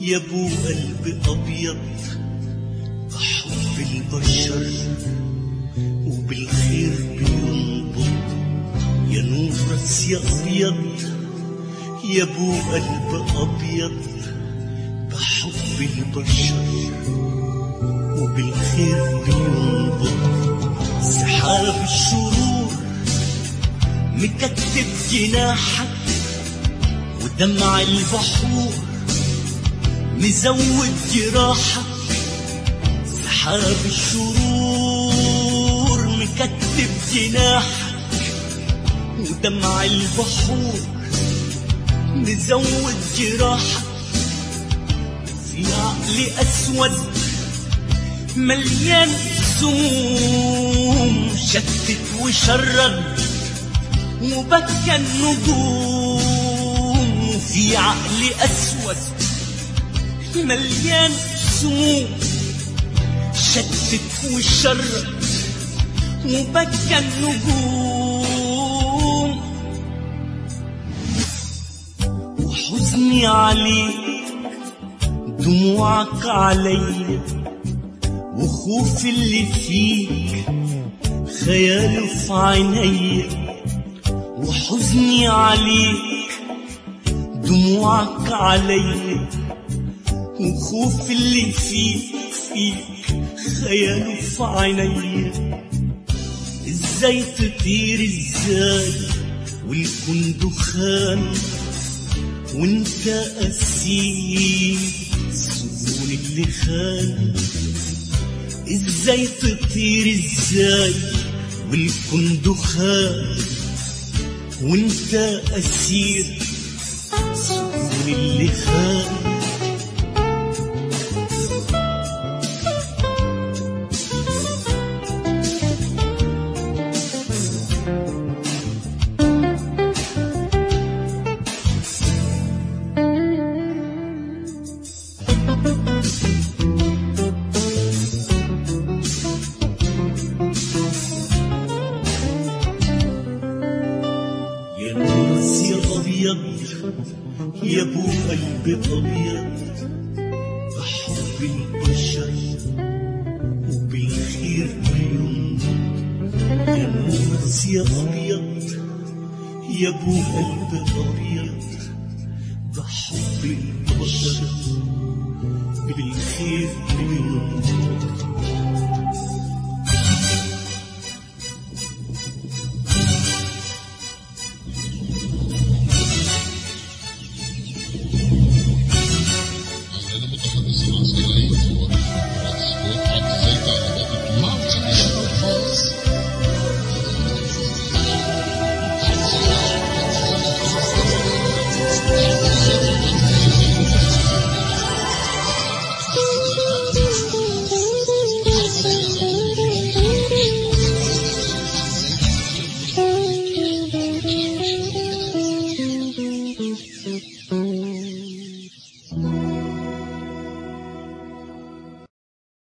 يا ابو قلب ابيض بحب البشر وبالخير بينبض يا نور راس يا ابيض يا ابو قلب ابيض بحب البشر وبالخير بينبض سحاب الشرور مكتب جناحك ودمع البحور مزود جراحك سحاب الشرور مكتب جناحك ودمع البحور مزود جراحك في عقل أسود مليان سموم شتت وشرد وبكى النجوم في عقل أسود مليان سموم شتت وشرد وبكى النجوم وحزني عليك دموعك عليا وخوف اللي فيك خياله في عينيا وحزني عليك دموعك عليا وخوف اللي فيك فيك خياله في عينيا ازاي تطير ازاي والكون دخان وانت اسير السجون اللي خان ازاي تطير ازاي والكون دخان وانت اسير السجون اللي خان يا ناس يا أبيض يا أبو قلب أبيض بحب البشر وبالخير بينبض يا ناس يا أبيض يا أبو قلب أبيض بحب البشر بالخير بينبض